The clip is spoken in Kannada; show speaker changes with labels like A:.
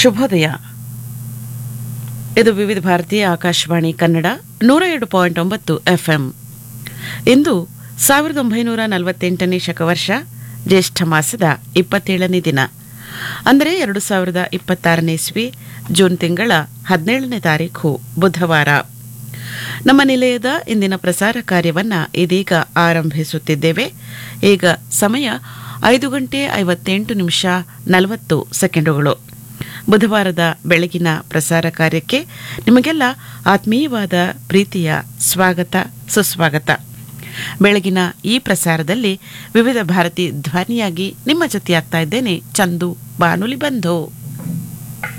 A: ಶುಭೋದಯ ಇದು ವಿವಿಧ ಭಾರತೀಯ ಆಕಾಶವಾಣಿ ಕನ್ನಡ ನೂರ ಎರಡು ಪಾಯಿಂಟ್ ಒಂಬತ್ತು ಎಫ್ಎಂ ಇಂದು ಸಾವಿರದ ಒಂಬೈನೂರ ನಲವತ್ತೆಂಟನೇ ಶಕವರ್ಷ ಜ್ಯೇಷ್ಠ ಮಾಸದ ಇಪ್ಪತ್ತೇಳನೇ ದಿನ ಅಂದರೆ ಎರಡು ಸಾವಿರದ ಇಪ್ಪತ್ತಾರನೇ ಇಸ್ವಿ ಜೂನ್ ತಿಂಗಳ ಹದಿನೇಳನೇ ತಾರೀಖು ಬುಧವಾರ ನಮ್ಮ ನಿಲಯದ ಇಂದಿನ ಪ್ರಸಾರ ಕಾರ್ಯವನ್ನ ಇದೀಗ ಆರಂಭಿಸುತ್ತಿದ್ದೇವೆ ಈಗ ಸಮಯ ಐದು ಗಂಟೆ ಐವತ್ತೆಂಟು ನಿಮಿಷ ನಲವತ್ತು ಸೆಕೆಂಡುಗಳು ಬುಧವಾರದ ಬೆಳಗಿನ ಪ್ರಸಾರ ಕಾರ್ಯಕ್ಕೆ ನಿಮಗೆಲ್ಲ ಆತ್ಮೀಯವಾದ ಪ್ರೀತಿಯ ಸ್ವಾಗತ ಸುಸ್ವಾಗತ ಬೆಳಗಿನ ಈ ಪ್ರಸಾರದಲ್ಲಿ ವಿವಿಧ ಭಾರತಿ ಧ್ವನಿಯಾಗಿ ನಿಮ್ಮ ಜೊತೆಯಾಗ್ತಾ ಇದ್ದೇನೆ ಚಂದು ಬಾನುಲಿ ಬಂಧು